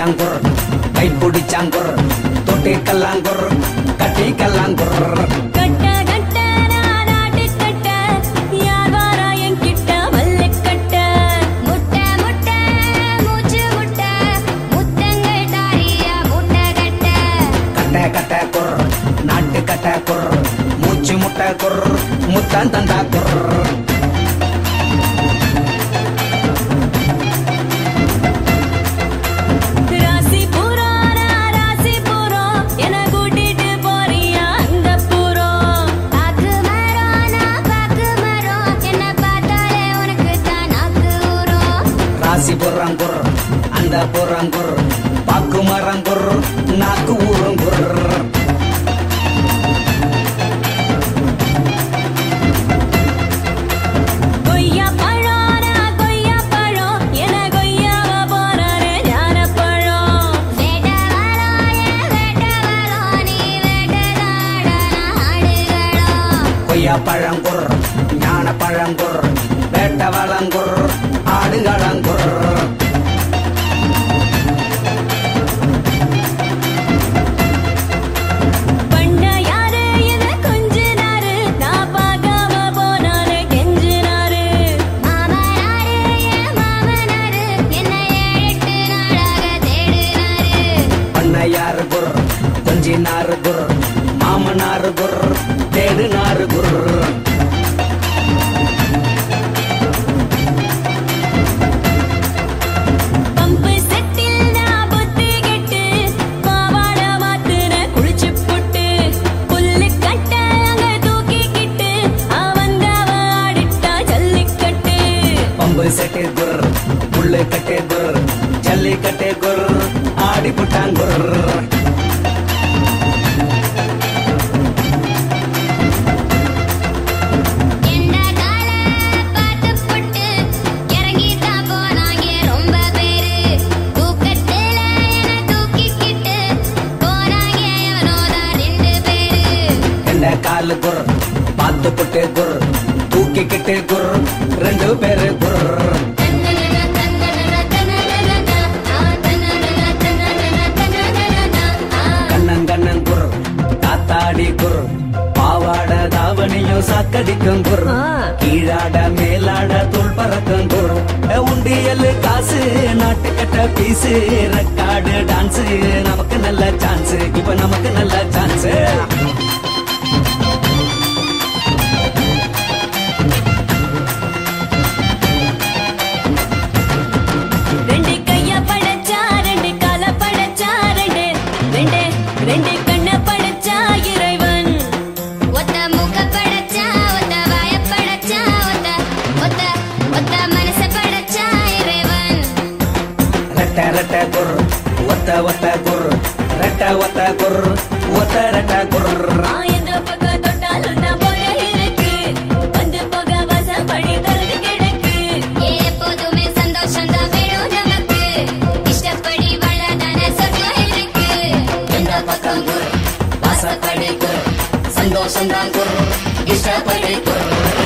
பிடிச்சாங்குர் கை பிடிச்சாங்குர் தொட்டி கல்லாங்குர் கட்டி கல்லாங்குர் கட்ட கட்ட நானாட்டு கட்ட யார் வாரா என்கிட்ட மல்லு கட்ட முட்டை முட்டை மூச்சு முட்டை முத்தங்கள் தாரியா முட்டை கட்ட கட்ட கட்ட குர் நாட்டு கட்ட குர் மூச்சு முட்டை குர் முத்தான் தந்தா குர் ராசி புறம் ராசி புறம் என கூட்டிட்டு போறியா அந்த புறம் பாக்கு மரம் நான் பாக்கு மரம் என்ன பார்த்தாலே உனக்கு தான் நாக்கு ஊறும் ராசி புறங்குர் அந்த புறங்குர் பாக்கு மரங்குர் நாக்கு ஊருங்குர் கொய்யா பழம் நான் கொய்யா பழம் என கொய்யாவ போறானே ஞான பழம் வேட்ட வரோம் வேட்ட வரோம் நீ வேட்டதாட ஆடுகளோ கொய்யா பழங்குர் ஞான பழங்குர் வேட்ட வளங்குர் ஆடுகளங்குர் பண்ண யாரு என கொஞ்சினாரு நான் பார்க்காம போனாரு கெஞ்சினாரு மாமனாரு என் மாமனாரு என்ன ஏழெட்டு நாளாக தேடினாரு பண்ணையாறு குர் கொஞ்சினாறு குர் மாமனாறு குர் தேடுனாறு குர் பம்பு செட்டில் நான் புத்தி கெட்டு பாவாட மாத்துன குளிச்சு புட்டு புல்லு கட்ட அங்க தூக்கிக்கிட்டு அவந்தவ ஆடிட்டா ஜல்லிக்கட்டு பம்பு செட்டு குர் புல்லு கட்டே குர் ஜல்லிக்கட்டே குர் ஆடி புட்டாங்குர் என்ன கால பார்த்து புட்டு இறங்கி தான் போனாங்க ரொம்ப பேரு தூக்கத்துல என்ன தூக்கிக்கிட்டு போனாங்க எவனோதான் ரெண்டு பேரு எந்த காலு குர் பார்த்து புட்டு குர் தூக்கிக்கிட்டு குர் ரெண்டு பேரு குர் கண்ணன் கண்ணன் குர் காத்தாடி குர் பாவாட தாவணியும் சாக்கடிக்கும் குர் கீழாட மேலாட தூள் பறக்கும் குர் உண்டியல் காசு நாட்டு கட்ட பீஸு ரெக்கார்டு டான்ஸ் நமக்கு நல்ல சான்ஸ் இப்ப நமக்கு நல்ல சான்ஸ் ரெண்டு கைய படைச்சா ரெண்டு கால படைச்சா ரெண்டு ரெண்டு ரெண்டு கண்ண படைச்சா இறைவன் ஒத்த மூக்க படைச்சா ஒத்த வாய படைச்சா ஒத்த ஒத்த ஒத்த மனச படைச்சா இறைவன் ரெட்ட ரெட்ட குர் ஒத்த ஒத்த குர் ரெட்ட ஒத்த குர் ஒத்த ரெட்ட குர் ஆயந்த பக்கம் தொட்டாலும் நான் போல இருக்கு வந்து போக வாசப்படி திறந்து கிடக்கு எப்போதுமே சந்தோஷம் தான் வேணும் நமக்கு இஷ்டப்படி வாழதான சொர்க்கம் இருக்கு எந்த பக்கம் குர் வாசப்படி குர் சந்தோஷம் தான் குர் இஷ்டப்படி குர்